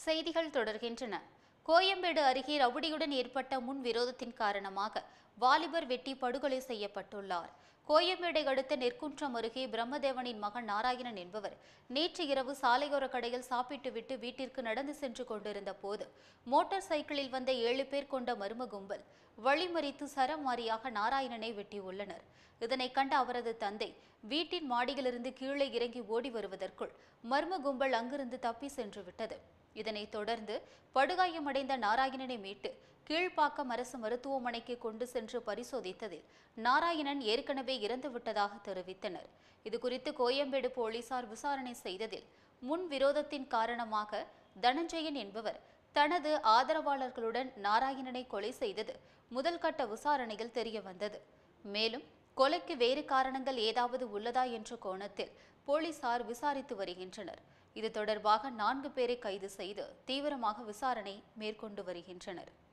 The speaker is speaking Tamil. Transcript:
செய்திகள் தொடர்கின்றன கோயம்பேடு அருகே ரவுடியுடன் ஏற்பட்ட முன் விரோதத்தின் காரணமாக வாலிபர் வெட்டி படுகொலை செய்யப்பட்டுள்ளார் கோயம்பேடை அடுத்த நெற்குன்றம் அருகே பிரம்மதேவனின் மகன் நாராயணன் என்பவர் நேற்று இரவு சாலையோர கடையில் சாப்பிட்டுவிட்டு வீட்டிற்கு நடந்து சென்று கொண்டிருந்த போது மோட்டார் சைக்கிளில் வந்த ஏழு பேர் கொண்ட மர்ம கும்பல் வழிமறித்து சரமாரியாக நாராயணனை வெட்டியுள்ளனர் இதனை கண்ட அவரது தந்தை வீட்டின் மாடியிலிருந்து கீழே இறங்கி ஓடி வருவதற்குள் மர்ம கும்பல் அங்கிருந்து தப்பி சென்று விட்டது இதனைத் தொடர்ந்து படுகாயமடைந்த நாராயணனை மீட்டு கீழ்ப்பாக்கம் அரசு மருத்துவமனைக்கு கொண்டு சென்று பரிசோதித்ததில் நாராயணன் ஏற்கனவே இறந்துவிட்டதாக தெரிவித்தனர் இதுகுறித்து கோயம்பேடு போலீசார் விசாரணை செய்ததில் முன் விரோதத்தின் காரணமாக தனஞ்சயன் என்பவர் தனது ஆதரவாளர்களுடன் நாராயணனை கொலை செய்தது முதல் கட்ட விசாரணையில் தெரிய வந்தது மேலும் கொலைக்கு வேறு காரணங்கள் ஏதாவது உள்ளதா என்ற கோணத்தில் போலீசார் விசாரித்து வருகின்றனர் இது தொடர்பாக நான்கு பேரை கைது செய்து தீவிரமாக விசாரணை மேற்கொண்டு வருகின்றனர்